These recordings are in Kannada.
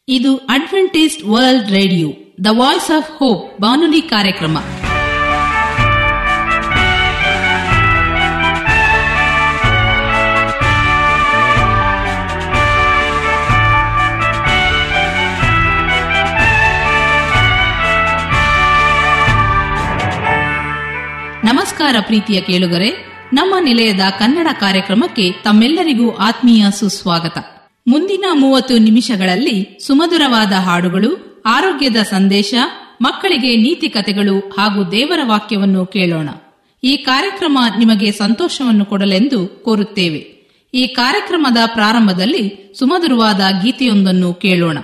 ಇದು Adventist world radio the voice of hope ಬಾನುಲಿ ಕಾರ್ಯಕ್ರಮ ನಮಸ್ಕಾರ ಪ್ರೀತಿಯ ಕೇಳುಗರೆ ನಮ್ಮ ನಿಲಯದ ಕನ್ನಡ ಕಾರ್ಯಕ್ರಮಕ್ಕೆ ತಮ್ಮೆಲ್ಲರಿಗೂ ಆತ್ಮೀಯ ಸುಸ್ವಾಗತ ಮುಂದಿನ ಮೂವತ್ತು ನಿಮಿಷಗಳಲ್ಲಿ ಸುಮಧುರವಾದ ಹಾಡುಗಳು ಆರೋಗ್ಯದ ಸಂದೇಶ ಮಕ್ಕಳಿಗೆ ನೀತಿ ಕಥೆಗಳು ಹಾಗೂ ದೇವರ ವಾಕ್ಯವನ್ನು ಕೇಳೋಣ ಈ ಕಾರ್ಯಕ್ರಮ ನಿಮಗೆ ಸಂತೋಷವನ್ನು ಕೊಡಲೆಂದು ಕೋರುತ್ತೇವೆ ಈ ಕಾರ್ಯಕ್ರಮದ ಪ್ರಾರಂಭದಲ್ಲಿ ಸುಮಧುರವಾದ ಗೀತೆಯೊಂದನ್ನು ಕೇಳೋಣ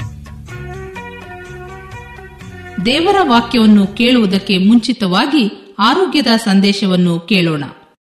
ದೇವರ ವಾಕ್ಯವನ್ನು ಕೇಳುವುದಕ್ಕೆ ಮುಂಚಿತವಾಗಿ ಆರೋಗ್ಯದ ಸಂದೇಶವನ್ನು ಕೇಳೋಣ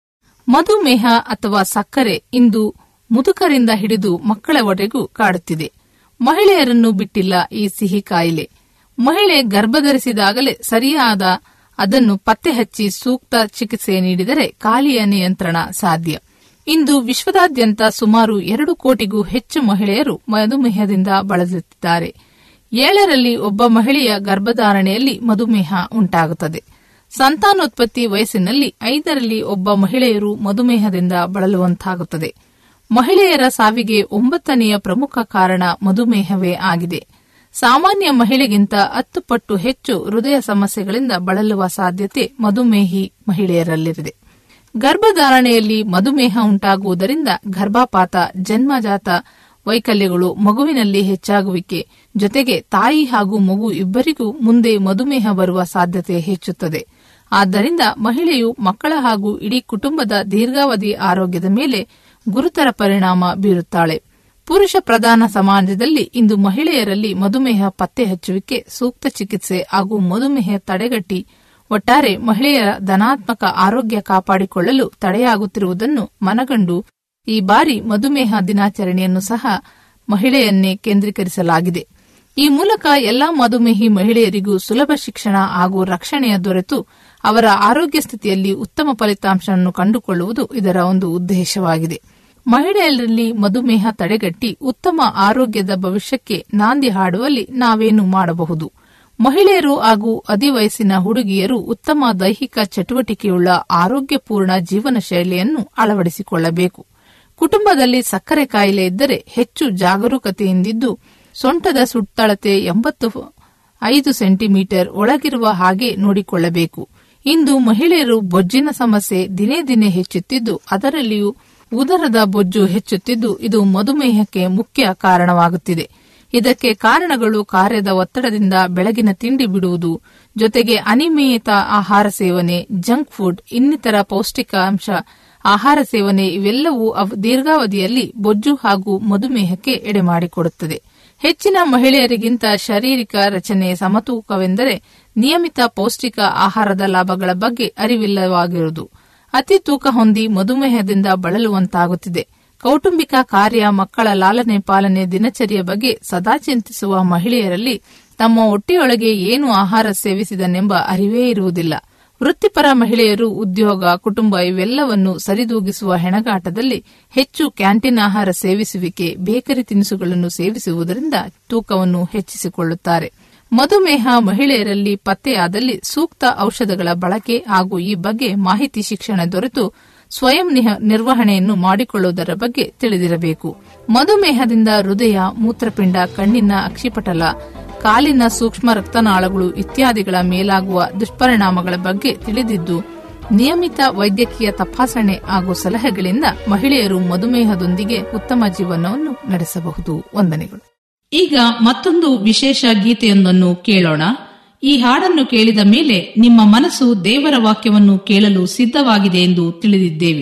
ಮಧುಮೇಹ ಅಥವಾ ಸಕ್ಕರೆ ಇಂದು ಮುದುಕರಿಂದ ಹಿಡಿದು ಮಕ್ಕಳವರೆಗೂ ಕಾಡುತ್ತಿದೆ ಮಹಿಳೆಯರನ್ನು ಬಿಟ್ಟಿಲ್ಲ ಈ ಸಿಹಿ ಕಾಯಿಲೆ ಮಹಿಳೆ ಗರ್ಭಧರಿಸಿದಾಗಲೇ ಸರಿಯಾದ ಅದನ್ನು ಪತ್ತೆ ಹಚ್ಚಿ ಸೂಕ್ತ ಚಿಕಿತ್ಸೆ ನೀಡಿದರೆ ಕಾಲಿಯ ನಿಯಂತ್ರಣ ಸಾಧ್ಯ ಇಂದು ವಿಶ್ವದಾದ್ಯಂತ ಸುಮಾರು ಎರಡು ಕೋಟಿಗೂ ಹೆಚ್ಚು ಮಹಿಳೆಯರು ಮಧುಮೇಹದಿಂದ ಬಳಲುತ್ತಿದ್ದಾರೆ ಏಳರಲ್ಲಿ ಒಬ್ಬ ಮಹಿಳೆಯ ಗರ್ಭಧಾರಣೆಯಲ್ಲಿ ಮಧುಮೇಹ ಉಂಟಾಗುತ್ತದೆ ಸಂತಾನೋತ್ಪತ್ತಿ ವಯಸ್ಸಿನಲ್ಲಿ ಐದರಲ್ಲಿ ಒಬ್ಬ ಮಹಿಳೆಯರು ಮಧುಮೇಹದಿಂದ ಬಳಲುವಂತಾಗುತ್ತದೆ ಮಹಿಳೆಯರ ಸಾವಿಗೆ ಒಂಬತ್ತನೆಯ ಪ್ರಮುಖ ಕಾರಣ ಮಧುಮೇಹವೇ ಆಗಿದೆ ಸಾಮಾನ್ಯ ಮಹಿಳೆಗಿಂತ ಹತ್ತು ಪಟ್ಟು ಹೆಚ್ಚು ಹೃದಯ ಸಮಸ್ಯೆಗಳಿಂದ ಬಳಲುವ ಸಾಧ್ಯತೆ ಮಧುಮೇಹಿ ಮಹಿಳೆಯರಲ್ಲಿದೆ ಗರ್ಭಧಾರಣೆಯಲ್ಲಿ ಮಧುಮೇಹ ಉಂಟಾಗುವುದರಿಂದ ಗರ್ಭಪಾತ ಜನ್ಮಜಾತ ವೈಕಲ್ಯಗಳು ಮಗುವಿನಲ್ಲಿ ಹೆಚ್ಚಾಗುವಿಕೆ ಜೊತೆಗೆ ತಾಯಿ ಹಾಗೂ ಮಗು ಇಬ್ಬರಿಗೂ ಮುಂದೆ ಮಧುಮೇಹ ಬರುವ ಸಾಧ್ಯತೆ ಹೆಚ್ಚುತ್ತದೆ ಆದ್ದರಿಂದ ಮಹಿಳೆಯು ಮಕ್ಕಳ ಹಾಗೂ ಇಡೀ ಕುಟುಂಬದ ದೀರ್ಘಾವಧಿ ಆರೋಗ್ಯದ ಮೇಲೆ ಗುರುತರ ಪರಿಣಾಮ ಬೀರುತ್ತಾಳೆ ಪುರುಷ ಪ್ರಧಾನ ಸಮಾಜದಲ್ಲಿ ಇಂದು ಮಹಿಳೆಯರಲ್ಲಿ ಮಧುಮೇಹ ಪತ್ತೆ ಹಚ್ಚುವಿಕೆ ಸೂಕ್ತ ಚಿಕಿತ್ಸೆ ಹಾಗೂ ಮಧುಮೇಹ ತಡೆಗಟ್ಟಿ ಒಟ್ಟಾರೆ ಮಹಿಳೆಯರ ಧನಾತ್ಮಕ ಆರೋಗ್ಯ ಕಾಪಾಡಿಕೊಳ್ಳಲು ತಡೆಯಾಗುತ್ತಿರುವುದನ್ನು ಮನಗಂಡು ಈ ಬಾರಿ ಮಧುಮೇಹ ದಿನಾಚರಣೆಯನ್ನು ಸಹ ಮಹಿಳೆಯನ್ನೇ ಕೇಂದ್ರೀಕರಿಸಲಾಗಿದೆ ಈ ಮೂಲಕ ಎಲ್ಲಾ ಮಧುಮೇಹಿ ಮಹಿಳೆಯರಿಗೂ ಸುಲಭ ಶಿಕ್ಷಣ ಹಾಗೂ ರಕ್ಷಣೆಯ ದೊರೆತು ಅವರ ಆರೋಗ್ಯ ಸ್ಥಿತಿಯಲ್ಲಿ ಉತ್ತಮ ಫಲಿತಾಂಶವನ್ನು ಕಂಡುಕೊಳ್ಳುವುದು ಇದರ ಒಂದು ಉದ್ದೇಶವಾಗಿದೆ ಮಹಿಳೆಯರಲ್ಲಿ ಮಧುಮೇಹ ತಡೆಗಟ್ಟಿ ಉತ್ತಮ ಆರೋಗ್ಯದ ಭವಿಷ್ಯಕ್ಕೆ ನಾಂದಿ ಹಾಡುವಲ್ಲಿ ನಾವೇನು ಮಾಡಬಹುದು ಮಹಿಳೆಯರು ಹಾಗೂ ಅಧಿವಯಸ್ಸಿನ ಹುಡುಗಿಯರು ಉತ್ತಮ ದೈಹಿಕ ಚಟುವಟಿಕೆಯುಳ್ಳ ಆರೋಗ್ಯಪೂರ್ಣ ಜೀವನ ಶೈಲಿಯನ್ನು ಅಳವಡಿಸಿಕೊಳ್ಳಬೇಕು ಕುಟುಂಬದಲ್ಲಿ ಸಕ್ಕರೆ ಕಾಯಿಲೆ ಇದ್ದರೆ ಹೆಚ್ಚು ಜಾಗರೂಕತೆಯಿಂದಿದ್ದು ಸೊಂಟದ ಸುತ್ತಳತೆ ಎಂಬತ್ತು ಐದು ಸೆಂಟಿಮೀಟರ್ ಒಳಗಿರುವ ಹಾಗೆ ನೋಡಿಕೊಳ್ಳಬೇಕು ಇಂದು ಮಹಿಳೆಯರು ಬೊಜ್ಜಿನ ಸಮಸ್ಯೆ ದಿನೇ ದಿನೇ ಹೆಚ್ಚುತ್ತಿದ್ದು ಅದರಲ್ಲಿಯೂ ಉದರದ ಬೊಜ್ಜು ಹೆಚ್ಚುತ್ತಿದ್ದು ಇದು ಮಧುಮೇಹಕ್ಕೆ ಮುಖ್ಯ ಕಾರಣವಾಗುತ್ತಿದೆ ಇದಕ್ಕೆ ಕಾರಣಗಳು ಕಾರ್ಯದ ಒತ್ತಡದಿಂದ ಬೆಳಗಿನ ತಿಂಡಿ ಬಿಡುವುದು ಜೊತೆಗೆ ಅನಿಯಮಿತ ಆಹಾರ ಸೇವನೆ ಜಂಕ್ ಫುಡ್ ಇನ್ನಿತರ ಪೌಷ್ಟಿಕಾಂಶ ಆಹಾರ ಸೇವನೆ ಇವೆಲ್ಲವೂ ದೀರ್ಘಾವಧಿಯಲ್ಲಿ ಬೊಜ್ಜು ಹಾಗೂ ಮಧುಮೇಹಕ್ಕೆ ಎಡೆಮಾಡಿಕೊಡುತ್ತದೆ ಹೆಚ್ಚಿನ ಮಹಿಳೆಯರಿಗಿಂತ ಶಾರೀರಿಕ ರಚನೆ ಸಮತೂಕವೆಂದರೆ ನಿಯಮಿತ ಪೌಷ್ಟಿಕ ಆಹಾರದ ಲಾಭಗಳ ಬಗ್ಗೆ ಅರಿವಿಲ್ಲವಾಗಿರುವುದು ಅತಿ ತೂಕ ಹೊಂದಿ ಮಧುಮೇಹದಿಂದ ಬಳಲುವಂತಾಗುತ್ತಿದೆ ಕೌಟುಂಬಿಕ ಕಾರ್ಯ ಮಕ್ಕಳ ಲಾಲನೆ ಪಾಲನೆ ದಿನಚರಿಯ ಬಗ್ಗೆ ಸದಾ ಚಿಂತಿಸುವ ಮಹಿಳೆಯರಲ್ಲಿ ತಮ್ಮ ಹೊಟ್ಟೆಯೊಳಗೆ ಏನು ಆಹಾರ ಸೇವಿಸಿದನೆಂಬ ಅರಿವೇ ಇರುವುದಿಲ್ಲ ವೃತ್ತಿಪರ ಮಹಿಳೆಯರು ಉದ್ಯೋಗ ಕುಟುಂಬ ಇವೆಲ್ಲವನ್ನು ಸರಿದೂಗಿಸುವ ಹೆಣಗಾಟದಲ್ಲಿ ಹೆಚ್ಚು ಕ್ಯಾಂಟೀನ್ ಆಹಾರ ಸೇವಿಸುವಿಕೆ ಬೇಕರಿ ತಿನಿಸುಗಳನ್ನು ಸೇವಿಸುವುದರಿಂದ ತೂಕವನ್ನು ಹೆಚ್ಚಿಸಿಕೊಳ್ಳುತ್ತಾರೆ ಮಧುಮೇಹ ಮಹಿಳೆಯರಲ್ಲಿ ಪತ್ತೆಯಾದಲ್ಲಿ ಸೂಕ್ತ ಔಷಧಗಳ ಬಳಕೆ ಹಾಗೂ ಈ ಬಗ್ಗೆ ಮಾಹಿತಿ ಶಿಕ್ಷಣ ದೊರೆತು ಸ್ವಯಂ ನಿರ್ವಹಣೆಯನ್ನು ಮಾಡಿಕೊಳ್ಳುವುದರ ಬಗ್ಗೆ ತಿಳಿದಿರಬೇಕು ಮಧುಮೇಹದಿಂದ ಹೃದಯ ಮೂತ್ರಪಿಂಡ ಕಣ್ಣಿನ ಅಕ್ಷಿಪಟಲ ಕಾಲಿನ ಸೂಕ್ಷ್ಮ ರಕ್ತನಾಳಗಳು ಇತ್ಯಾದಿಗಳ ಮೇಲಾಗುವ ದುಷ್ಪರಿಣಾಮಗಳ ಬಗ್ಗೆ ತಿಳಿದಿದ್ದು ನಿಯಮಿತ ವೈದ್ಯಕೀಯ ತಪಾಸಣೆ ಹಾಗೂ ಸಲಹೆಗಳಿಂದ ಮಹಿಳೆಯರು ಮಧುಮೇಹದೊಂದಿಗೆ ಉತ್ತಮ ಜೀವನವನ್ನು ನಡೆಸಬಹುದು ವಂದನೆಗಳು ಈಗ ಮತ್ತೊಂದು ವಿಶೇಷ ಗೀತೆಯೊಂದನ್ನು ಕೇಳೋಣ ಈ ಹಾಡನ್ನು ಕೇಳಿದ ಮೇಲೆ ನಿಮ್ಮ ಮನಸ್ಸು ದೇವರ ವಾಕ್ಯವನ್ನು ಕೇಳಲು ಸಿದ್ಧವಾಗಿದೆ ಎಂದು ತಿಳಿದಿದ್ದೇವೆ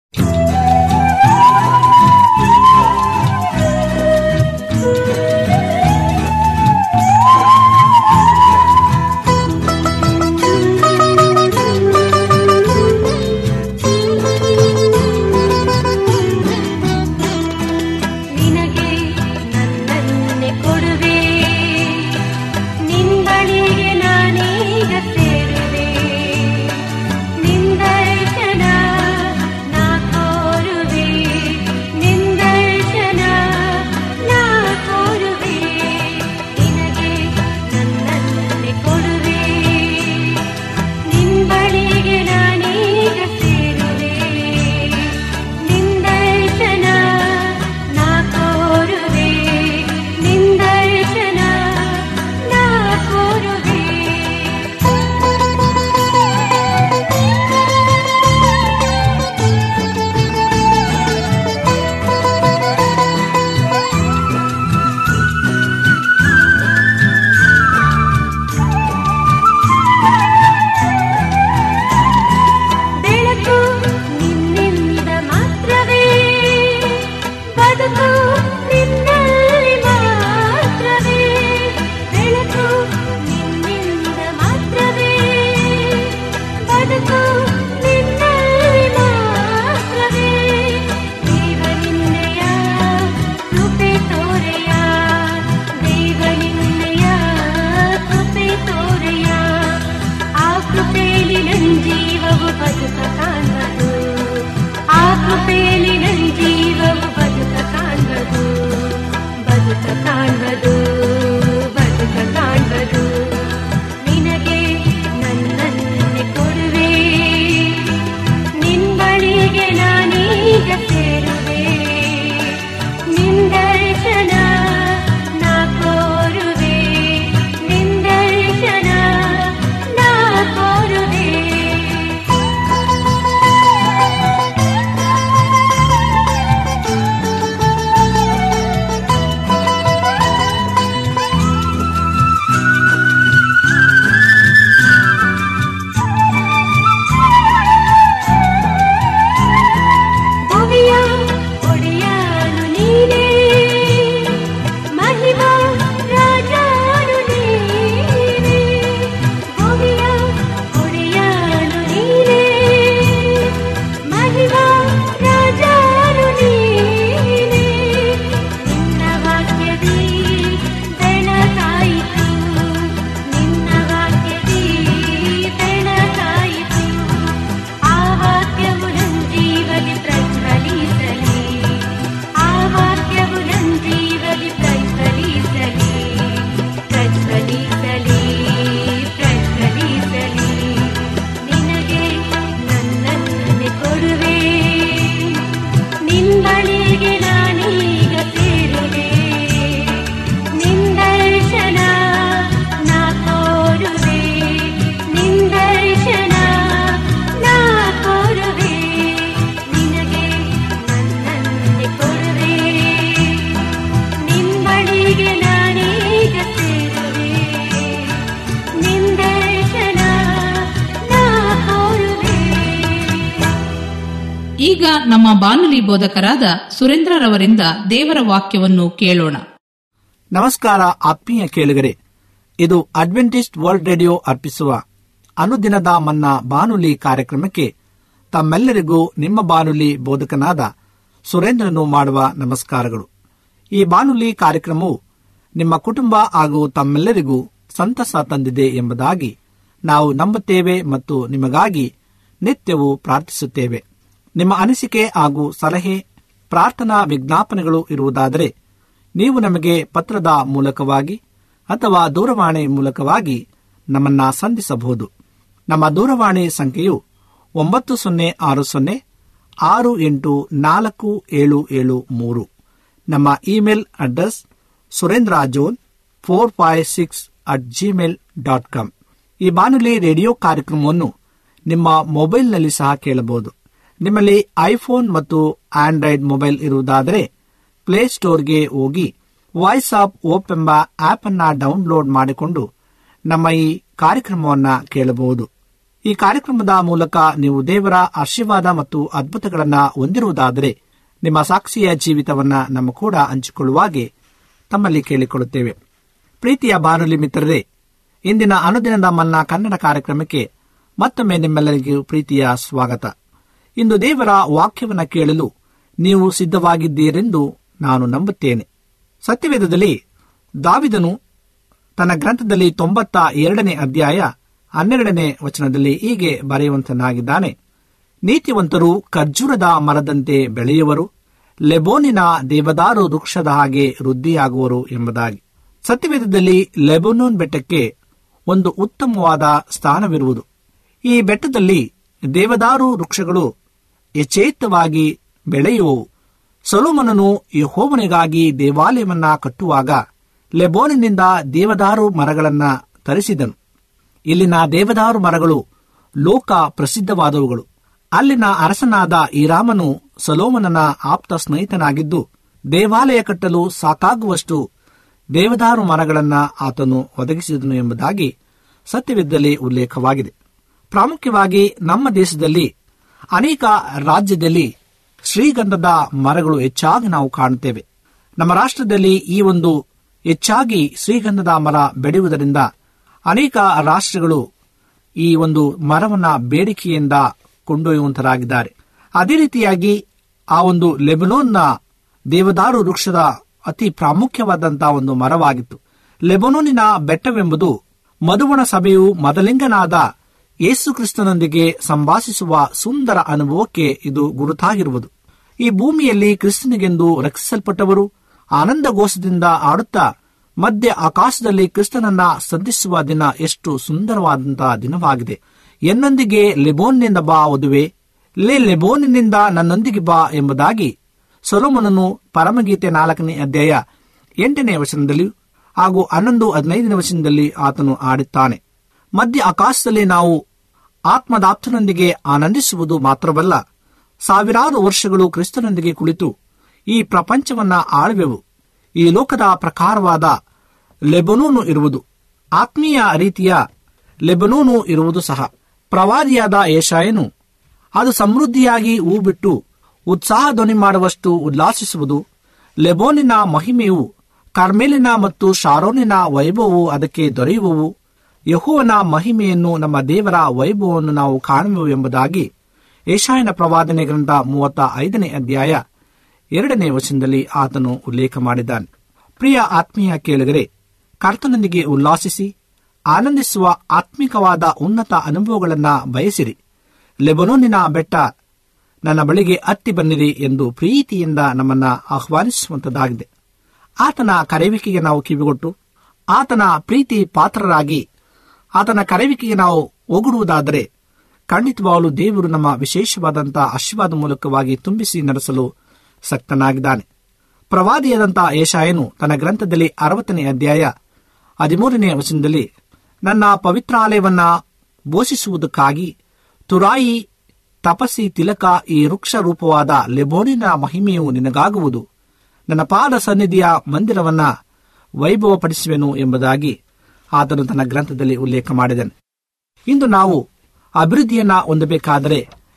ನಿನಗೆ ನನ್ನನ್ನೇ ಕೊಡುವೆ ನಿಂಬಳಿಗೆ ನಾನೀಗ ಸೇರುವೆ ನಿಂದರ್ಶನ ಈಗ ನಮ್ಮ ಬಾನುಲಿ ಬೋಧಕರಾದ ಸುರೇಂದ್ರರವರಿಂದ ದೇವರ ವಾಕ್ಯವನ್ನು ಕೇಳೋಣ ನಮಸ್ಕಾರ ಆತ್ಮೀಯ ಕೇಳುಗರೆ ಇದು ಅಡ್ವೆಂಟಿಸ್ಟ್ ವರ್ಲ್ಡ್ ರೇಡಿಯೋ ಅರ್ಪಿಸುವ ಅನುದಿನದ ಮನ್ನ ಬಾನುಲಿ ಕಾರ್ಯಕ್ರಮಕ್ಕೆ ತಮ್ಮೆಲ್ಲರಿಗೂ ನಿಮ್ಮ ಬಾನುಲಿ ಬೋಧಕನಾದ ಸುರೇಂದ್ರನು ಮಾಡುವ ನಮಸ್ಕಾರಗಳು ಈ ಬಾನುಲಿ ಕಾರ್ಯಕ್ರಮವು ನಿಮ್ಮ ಕುಟುಂಬ ಹಾಗೂ ತಮ್ಮೆಲ್ಲರಿಗೂ ಸಂತಸ ತಂದಿದೆ ಎಂಬುದಾಗಿ ನಾವು ನಂಬುತ್ತೇವೆ ಮತ್ತು ನಿಮಗಾಗಿ ನಿತ್ಯವೂ ಪ್ರಾರ್ಥಿಸುತ್ತೇವೆ ನಿಮ್ಮ ಅನಿಸಿಕೆ ಹಾಗೂ ಸಲಹೆ ಪ್ರಾರ್ಥನಾ ವಿಜ್ಞಾಪನೆಗಳು ಇರುವುದಾದರೆ ನೀವು ನಮಗೆ ಪತ್ರದ ಮೂಲಕವಾಗಿ ಅಥವಾ ದೂರವಾಣಿ ಮೂಲಕವಾಗಿ ನಮ್ಮನ್ನ ಸಂಧಿಸಬಹುದು ನಮ್ಮ ದೂರವಾಣಿ ಸಂಖ್ಯೆಯು ಒಂಬತ್ತು ಸೊನ್ನೆ ಆರು ಸೊನ್ನೆ ಆರು ಎಂಟು ನಾಲ್ಕು ಏಳು ಏಳು ಮೂರು ನಮ್ಮ email address Surendra John four five six at Gmail dot com ಈ ಬಾನುಲಿ ರೇಡಿಯೋ ಕಾರ್ಯಕ್ರಮವನ್ನು ನಿಮ್ಮ ಮೊಬೈಲ್ನಲ್ಲಿ ಸಹ ಕೇಳಬಹುದು ನಿಮ್ಮಲ್ಲಿ ಐಫೋನ್ ಮತ್ತು ಆಂಡ್ರಾಯ್ಡ್ ಮೊಬೈಲ್ ಇರುವುದಾದರೆ ಪ್ಲೇಸ್ಟೋರ್ಗೆ ಹೋಗಿ ವಾಯ್ಸ್ ಆಫ್ ಓಪ್ ಎಂಬ ಆಪ್ ಅನ್ನ ಡೌನ್ಲೋಡ್ ಮಾಡಿಕೊಂಡು ನಮ್ಮ ಈ ಕಾರ್ಯಕ್ರಮವನ್ನ ಕೇಳಬಹುದು ಈ ಕಾರ್ಯಕ್ರಮದ ಮೂಲಕ ನೀವು ದೇವರ ಆಶೀರ್ವಾದ ಮತ್ತು ಅದ್ಭುತಗಳನ್ನ ಹೊಂದಿರುವುದಾದರೆ ನಿಮ್ಮ ಸಾಕ್ಷಿಯ ಜೀವಿತವನ್ನ ನಮ್ಮ ಕೂಡ ಹಂಚಿಕೊಳ್ಳುವಾಗೆ ತಮ್ಮಲ್ಲಿ ಕೇಳಿಕೊಳ್ಳುತ್ತೇವೆ ಪ್ರೀತಿಯ ಬಾನುಲಿ ಮಿತ್ರರೇ ಇಂದಿನ ಅನುದಿನದ ಮನ್ನ ಕನ್ನಡ ಕಾರ್ಯಕ್ರಮಕ್ಕೆ ಮತ್ತೊಮ್ಮೆ ನಿಮ್ಮೆಲ್ಲರಿಗೂ ಪ್ರೀತಿಯ ಸ್ವಾಗತ ಇಂದು ದೇವರ ವಾಕ್ಯವನ್ನು ಕೇಳಲು ನೀವು ಸಿದ್ಧವಾಗಿದ್ದೀರೆಂದು ನಾನು ನಂಬುತ್ತೇನೆ ಸತ್ಯವೇದದಲ್ಲಿ ದಾವಿದನು ತನ್ನ ಗ್ರಂಥದಲ್ಲಿ ತೊಂಬತ್ತ ಎರಡನೇ ಅಧ್ಯಾಯ ಹನ್ನೆರಡನೇ ವಚನದಲ್ಲಿ ಹೀಗೆ ಬರೆಯುವಂತನಾಗಿದ್ದಾನೆ ನೀತಿವಂತರು ಖರ್ಜೂರದ ಮರದಂತೆ ಬೆಳೆಯುವರು ಲೆಬೋನಿನ ದೇವದಾರು ವೃಕ್ಷದ ಹಾಗೆ ವೃದ್ಧಿಯಾಗುವರು ಎಂಬುದಾಗಿ ಸತ್ಯವೇದದಲ್ಲಿ ಲೆಬನೋನ್ ಬೆಟ್ಟಕ್ಕೆ ಒಂದು ಉತ್ತಮವಾದ ಸ್ಥಾನವಿರುವುದು ಈ ಬೆಟ್ಟದಲ್ಲಿ ದೇವದಾರು ವೃಕ್ಷಗಳು ಯಚೇತವಾಗಿ ಬೆಳೆಯುವವು ಸೊಲೋಮನನು ಯಹೋವನಿಗಾಗಿ ದೇವಾಲಯವನ್ನ ಕಟ್ಟುವಾಗ ಲೆಬೋನಿನಿಂದ ದೇವದಾರು ಮರಗಳನ್ನ ತರಿಸಿದನು ಇಲ್ಲಿನ ದೇವದಾರು ಮರಗಳು ಲೋಕ ಪ್ರಸಿದ್ಧವಾದವುಗಳು ಅಲ್ಲಿನ ಅರಸನಾದ ಈರಾಮನು ಸೊಲೋಮನನ ಆಪ್ತ ಸ್ನೇಹಿತನಾಗಿದ್ದು ದೇವಾಲಯ ಕಟ್ಟಲು ಸಾಕಾಗುವಷ್ಟು ದೇವದಾರು ಮರಗಳನ್ನ ಆತನು ಒದಗಿಸಿದನು ಎಂಬುದಾಗಿ ಸತ್ಯವಿದ್ದಲ್ಲಿ ಉಲ್ಲೇಖವಾಗಿದೆ ಪ್ರಾಮುಖ್ಯವಾಗಿ ನಮ್ಮ ದೇಶದಲ್ಲಿ ಅನೇಕ ರಾಜ್ಯದಲ್ಲಿ ಶ್ರೀಗಂಧದ ಮರಗಳು ಹೆಚ್ಚಾಗಿ ನಾವು ಕಾಣುತ್ತೇವೆ ನಮ್ಮ ರಾಷ್ಟ್ರದಲ್ಲಿ ಈ ಒಂದು ಹೆಚ್ಚಾಗಿ ಶ್ರೀಗಂಧದ ಮರ ಬೆಳೆಯುವುದರಿಂದ ಅನೇಕ ರಾಷ್ಟ್ರಗಳು ಈ ಒಂದು ಮರವನ್ನ ಬೇಡಿಕೆಯಿಂದ ಕೊಂಡೊಯ್ಯುವಂತರಾಗಿದ್ದಾರೆ ಅದೇ ರೀತಿಯಾಗಿ ಆ ಒಂದು ಲೆಬನೋನ್ನ ದೇವದಾರು ವೃಕ್ಷದ ಅತಿ ಪ್ರಾಮುಖ್ಯವಾದಂತಹ ಒಂದು ಮರವಾಗಿತ್ತು ಲೆಬನೋನಿನ ಬೆಟ್ಟವೆಂಬುದು ಮಧುವಣ ಸಭೆಯು ಮೊದಲಿಂಗನಾದ ಯೇಸು ಕ್ರಿಸ್ತನೊಂದಿಗೆ ಸಂಭಾಷಿಸುವ ಸುಂದರ ಅನುಭವಕ್ಕೆ ಇದು ಗುರುತಾಗಿರುವುದು ಈ ಭೂಮಿಯಲ್ಲಿ ಕ್ರಿಸ್ತನಿಗೆಂದು ರಕ್ಷಿಸಲ್ಪಟ್ಟವರು ಆನಂದಘೋಷದಿಂದ ಆಡುತ್ತಾ ಮಧ್ಯ ಆಕಾಶದಲ್ಲಿ ಕ್ರಿಸ್ತನನ್ನ ಸಂಧಿಸುವ ದಿನ ಎಷ್ಟು ಸುಂದರವಾದಂತಹ ದಿನವಾಗಿದೆ ಎನ್ನೊಂದಿಗೆ ಲೆಬೋನ್ನಿಂದ ಬಾ ವಧುವೆ ಲೇ ಲೆಬೋನಿನಿಂದ ನನ್ನೊಂದಿಗೆ ಬಾ ಎಂಬುದಾಗಿ ಸೊಲೋಮನನು ಪರಮಗೀತೆ ನಾಲ್ಕನೇ ಅಧ್ಯಾಯ ಎಂಟನೇ ವಚನದಲ್ಲಿ ಹಾಗೂ ಹನ್ನೊಂದು ಹದಿನೈದನೇ ವಚನದಲ್ಲಿ ಆತನು ಆಡುತ್ತಾನೆ ಮಧ್ಯ ಆಕಾಶದಲ್ಲಿ ನಾವು ಆತ್ಮದಾಪ್ತನೊಂದಿಗೆ ಆನಂದಿಸುವುದು ಮಾತ್ರವಲ್ಲ ಸಾವಿರಾರು ವರ್ಷಗಳು ಕ್ರಿಸ್ತನೊಂದಿಗೆ ಕುಳಿತು ಈ ಪ್ರಪಂಚವನ್ನ ಆಳುವೆವು ಈ ಲೋಕದ ಪ್ರಕಾರವಾದ ಲೆಬನೂನು ಇರುವುದು ಆತ್ಮೀಯ ರೀತಿಯ ಲೆಬನೂನು ಇರುವುದು ಸಹ ಪ್ರವಾದಿಯಾದ ಏಷಾಯನು ಅದು ಸಮೃದ್ಧಿಯಾಗಿ ಹೂ ಬಿಟ್ಟು ಉತ್ಸಾಹ ಧ್ವನಿ ಮಾಡುವಷ್ಟು ಉಲ್ಲಾಸಿಸುವುದು ಲೆಬೋನಿನ ಮಹಿಮೆಯು ಕಾರ್ಮೇಲಿನ ಮತ್ತು ಶಾರೋನಿನ ವೈಭವವು ಅದಕ್ಕೆ ದೊರೆಯುವವು ಯಹೋವನ ಮಹಿಮೆಯನ್ನು ನಮ್ಮ ದೇವರ ವೈಭವವನ್ನು ನಾವು ಕಾಣುವೆವು ಎಂಬುದಾಗಿ ಏಷಾಯನ ಪ್ರವಾದನೆ ಗ್ರಂಥ ಮೂವತ್ತ ಐದನೇ ಅಧ್ಯಾಯ ಎರಡನೇ ವಚನದಲ್ಲಿ ಆತನು ಉಲ್ಲೇಖ ಮಾಡಿದ್ದಾನೆ ಪ್ರಿಯ ಆತ್ಮೀಯ ಕೇಳಿದರೆ ಕರ್ತನೊಂದಿಗೆ ಉಲ್ಲಾಸಿಸಿ ಆನಂದಿಸುವ ಆತ್ಮಿಕವಾದ ಉನ್ನತ ಅನುಭವಗಳನ್ನು ಬಯಸಿರಿ ಲೆಬನೋನಿನ ಬೆಟ್ಟ ನನ್ನ ಬಳಿಗೆ ಹತ್ತಿ ಬನ್ನಿರಿ ಎಂದು ಪ್ರೀತಿಯಿಂದ ನಮ್ಮನ್ನ ಆಹ್ವಾನಿಸುವಂತದ್ದಾಗಿದೆ ಆತನ ಕರೆಯುವಿಕೆಗೆ ನಾವು ಕಿವಿಗೊಟ್ಟು ಆತನ ಪ್ರೀತಿ ಪಾತ್ರರಾಗಿ ಆತನ ಕರೆಯುವಿಕೆಗೆ ನಾವು ಒಗುಡುವುದಾದರೆ ಖಂಡಿತವಾಗಲೂ ದೇವರು ನಮ್ಮ ವಿಶೇಷವಾದಂತಹ ಆಶೀರ್ವಾದ ಮೂಲಕವಾಗಿ ತುಂಬಿಸಿ ನಡೆಸಲು ಸಕ್ತನಾಗಿದ್ದಾನೆ ಪ್ರವಾದಿಯಾದಂತಹ ಏಷಾಯನು ತನ್ನ ಗ್ರಂಥದಲ್ಲಿ ಅರವತ್ತನೇ ಅಧ್ಯಾಯ ಹದಿಮೂರನೇ ವಚನದಲ್ಲಿ ನನ್ನ ಪವಿತ್ರಾಲಯವನ್ನ ಘೋಷಿಸುವುದಕ್ಕಾಗಿ ತುರಾಯಿ ತಪಸ್ಸಿ ತಿಲಕ ಈ ವೃಕ್ಷ ರೂಪವಾದ ಲೆಬೋನಿನ ಮಹಿಮೆಯು ನಿನಗಾಗುವುದು ನನ್ನ ಪಾದ ಸನ್ನಿಧಿಯ ಮಂದಿರವನ್ನ ವೈಭವಪಡಿಸುವೆನು ಎಂಬುದಾಗಿ ಆತನು ತನ್ನ ಗ್ರಂಥದಲ್ಲಿ ಉಲ್ಲೇಖ ಮಾಡಿದನು ಇಂದು ನಾವು ಅಭಿವೃದ್ಧಿಯನ್ನ ಹೊಂದಬೇಕಾದರೆ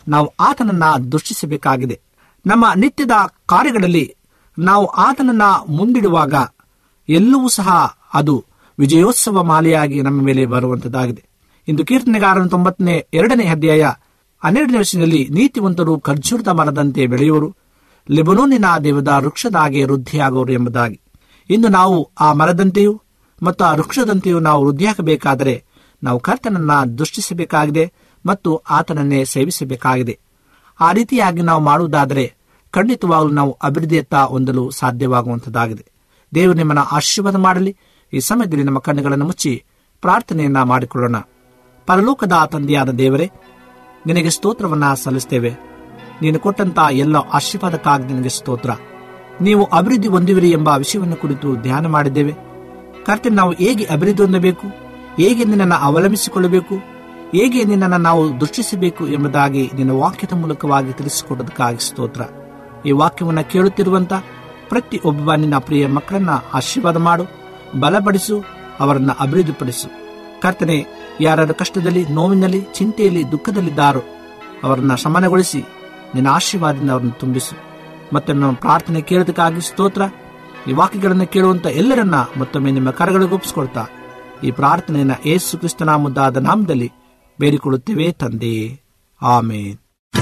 ನಾವು ಆತನನ್ನ ದೃಷ್ಟಿಸಬೇಕಾಗಿದೆ ನಮ್ಮ ನಿತ್ಯದ ಕಾರ್ಯಗಳಲ್ಲಿ ನಾವು ಆತನನ್ನ ಮುಂದಿಡುವಾಗ ಎಲ್ಲವೂ ಸಹ ಅದು ವಿಜಯೋತ್ಸವ ಮಾಲೆಯಾಗಿ ನಮ್ಮ ಮೇಲೆ ಬರುವಂತದ್ದಾಗಿದೆ ಇಂದು ಕೀರ್ತನೆಗಾರನ ತೊಂಬತ್ತನೇ ಎರಡನೇ ಅಧ್ಯಾಯ ಹನ್ನೆರಡನೇ ವರ್ಷದಲ್ಲಿ ನೀತಿವಂತರು ಖರ್ಜೂರದ ಮರದಂತೆ ಬೆಳೆಯುವರು ಲೆಬನೋನಿನ ದೇವದ ವೃಕ್ಷದ ಹಾಗೆ ವೃದ್ಧಿಯಾಗುವರು ಎಂಬುದಾಗಿ ಇಂದು ನಾವು ಆ ಮರದಂತೆಯೂ ಮತ್ತು ಆ ವೃಕ್ಷದಂತೆಯೂ ನಾವು ವೃದ್ಧಿಯಾಗಬೇಕಾದರೆ ನಾವು ಕರ್ತನನ್ನ ದೃಷ್ಟಿಸಬೇಕಾಗಿದೆ ಮತ್ತು ಆತನನ್ನೇ ಸೇವಿಸಬೇಕಾಗಿದೆ ಆ ರೀತಿಯಾಗಿ ನಾವು ಮಾಡುವುದಾದರೆ ಖಂಡಿತವಾಗಲೂ ನಾವು ಅಭಿವೃದ್ಧಿಯತ್ತ ಹೊಂದಲು ಸಾಧ್ಯವಾಗುವಂತದ್ದಾಗಿದೆ ದೇವರು ನಿಮ್ಮನ್ನ ಆಶೀರ್ವಾದ ಮಾಡಲಿ ಈ ಸಮಯದಲ್ಲಿ ನಮ್ಮ ಕಣ್ಣುಗಳನ್ನು ಮುಚ್ಚಿ ಪ್ರಾರ್ಥನೆಯನ್ನ ಮಾಡಿಕೊಳ್ಳೋಣ ಪರಲೋಕದ ತಂದೆಯಾದ ದೇವರೇ ನಿನಗೆ ಸ್ತೋತ್ರವನ್ನ ಸಲ್ಲಿಸ್ತೇವೆ ನೀನು ಕೊಟ್ಟಂತ ಎಲ್ಲ ಆಶೀರ್ವಾದಕ್ಕಾಗಿ ನಿನಗೆ ಸ್ತೋತ್ರ ನೀವು ಅಭಿವೃದ್ಧಿ ಹೊಂದುವಿರಿ ಎಂಬ ವಿಷಯವನ್ನು ಕುರಿತು ಧ್ಯಾನ ಮಾಡಿದ್ದೇವೆ ಕರ್ತನ್ ನಾವು ಹೇಗೆ ಅಭಿವೃದ್ಧಿ ಹೊಂದಬೇಕು ಹೇಗೆ ನಿನ್ನನ್ನು ಅವಲಂಬಿಸಿಕೊಳ್ಳಬೇಕು ಹೇಗೆ ನಿನ್ನನ್ನು ನಾವು ದೃಷ್ಟಿಸಬೇಕು ಎಂಬುದಾಗಿ ನಿನ್ನ ವಾಕ್ಯದ ಮೂಲಕವಾಗಿ ತಿಳಿಸಿಕೊಡೋದಕ್ಕಾಗಿ ಸ್ತೋತ್ರ ಈ ವಾಕ್ಯವನ್ನು ಕೇಳುತ್ತಿರುವಂತ ಪ್ರತಿ ಒಬ್ಬ ನಿನ್ನ ಪ್ರಿಯ ಮಕ್ಕಳನ್ನ ಆಶೀರ್ವಾದ ಮಾಡು ಬಲಪಡಿಸು ಅವರನ್ನ ಅಭಿವೃದ್ಧಿಪಡಿಸು ಕರ್ತನೆ ಯಾರು ಕಷ್ಟದಲ್ಲಿ ನೋವಿನಲ್ಲಿ ಚಿಂತೆಯಲ್ಲಿ ದುಃಖದಲ್ಲಿದ್ದಾರೋ ಅವರನ್ನ ಶಮನಗೊಳಿಸಿ ನಿನ್ನ ಆಶೀರ್ವಾದದಿಂದ ಅವರನ್ನು ತುಂಬಿಸು ಮತ್ತೆ ನಮ್ಮ ಪ್ರಾರ್ಥನೆ ಕೇಳೋದಕ್ಕಾಗಿ ಸ್ತೋತ್ರ ಈ ವಾಕ್ಯಗಳನ್ನು ಕೇಳುವಂತ ಎಲ್ಲರನ್ನ ಮತ್ತೊಮ್ಮೆ ನಿಮ್ಮ ಕರಗಳಿಗೆ ಒಪ್ಪಿಸ್ಕೊಳ್ತಾ ಈ ಪ್ರಾರ್ಥನೆಯನ್ನ ಏಸು ಕ್ರಿಸ್ತನ ಮುದ್ದಾದ ನಾಮದಲ್ಲಿ ಬೇಡಿಕೊಳ್ಳುತ್ತೇವೆ ತಂದೆಯೇ ಆಮೇನ್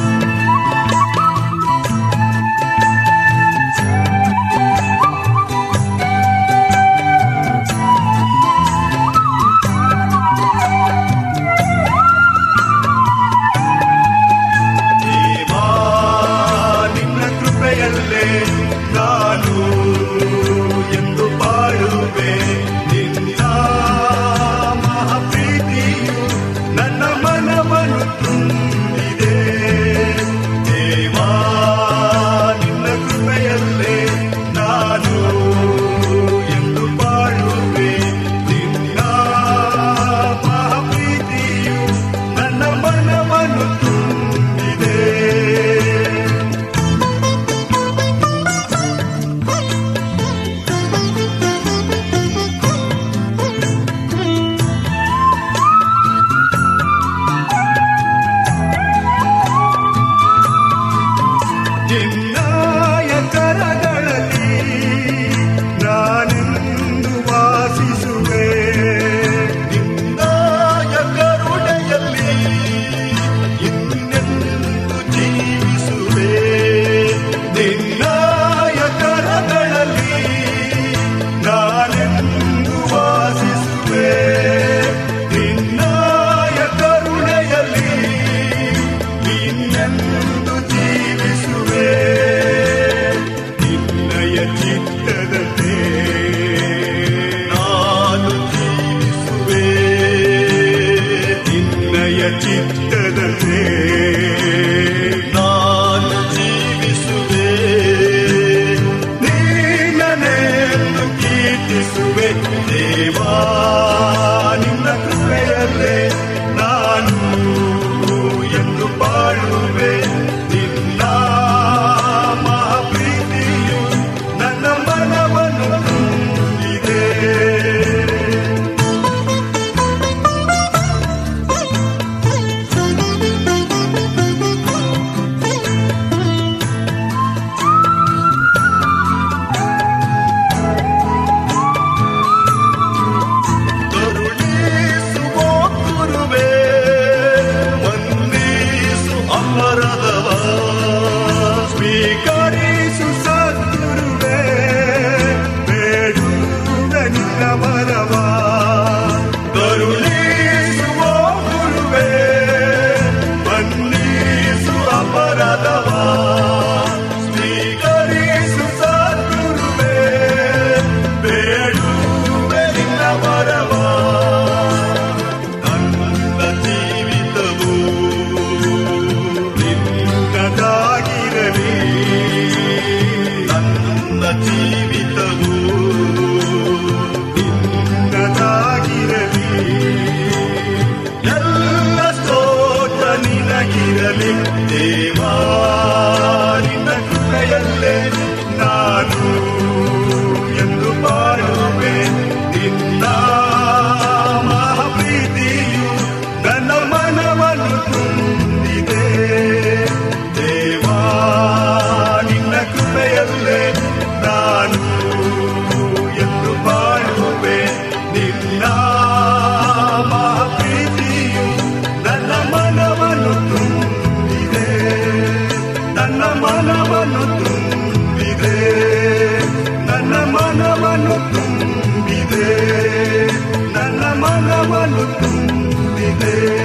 ದೇವಾ ನಿನ್ನ ಕೃಪೆಯಲ್ಲೇ ನಾನು ಎಂದು ಬಾಳುವೆ ನಿನ್ನ ಮಹಾಪ್ರೀತಿಯು ನನ್ನ ಮನವನ್ನು ತುಂಬಿದೆ ದೇವಾ ನಿನ್ನ ಕೃಪೆಯಲ್ಲೇ ನಾನು ಎಂದು ಬಾಳುವೆ ನಿನ್ನ ಮಹಾಪ್ರೀತಿಯು ನನ್ನ ಮನವನ್ನು ತುಂಬಿದೆ ನಿನ್ನಾಯ ಕರಗಳಲ್ಲಿ ನಾನೆಂದು ವಾಸಿಸುವೆ ನಿನ್ನಾಯ ಕರುಣೆಯಲ್ಲಿ ಇನ್ನೆಂದು ಜೀವಿಸುವೆ ನಿನ್ನಾಯ ಕರಗಳಲ್ಲಿ ನಾನೆಂದು ವಾಸಿಸುವೆ ನಿನ್ನಾಯ ಕರುಣೆಯಲ್ಲಿ ಇನ್ನೆಂದು ಜೀವಿಸುವೆ ನಿನ್ನಯ ಚಿತ್ತದಂತೆ ನಾನು ಜೀವಿಸುವೆ ನಿನ್ನಯ ಚಿತ್ತದಂತೆ ನಾನು ಜೀವಿಸುವೆ ನೀನನೆಂದು ಕೀರ್ತಿಸುವೆ ದೇವಾ ನಿನ್ನ ಕೃಪೆಯಲ್ಲೇ ನಾನು ಎಂದು ಬಾಳುವೆ ನಿನ್ನ ಮಹಾಪ್ರೀತಿಯು ನನ್ನ ಮನವನ್ನು ತುಂಬಿದೆ ಕರುಣಿಸುವ ಗುರುವೇ ವಂದಿಸು ಅಮರದವ ಸ್ವೀಕರಿಸು ಸದ್ಗುರುವೇ ಬೇಡುವೆ ನಿನ್ನ ವರವ ಕರುಣಿಸುವ ಗುರುವೇ ವಂದಿಸು ಅಮರದವ ಸ್ವೀಕರಿಸು ಸದ್ಗುರುವೇ ಬೇಡುವೆ ನಿನ್ನ ವರವ ನನ್ನ ಜೀವಿತವು ನಿನ್ನದಾಗಿರಲಿ ನನ್ನ ಜೀವಿತವು ನಿನ್ನದಾಗಿರಲಿ ಎಲ್ಲ ಸ್ತೋತ್ರ ನಿನಗಿರಲಿ ದೇವಾ ನಿನ್ನ ಕೃಪೆಯಲ್ಲೇ ನಾನು ಎಂದು ಬಾಳುವೆ ನಿನ್ನ ಮಹಾಪ್ರೀತಿಯು ನನ್ನ ಮನವನ್ನು ತುಂಬಿದೆ ಇದೆ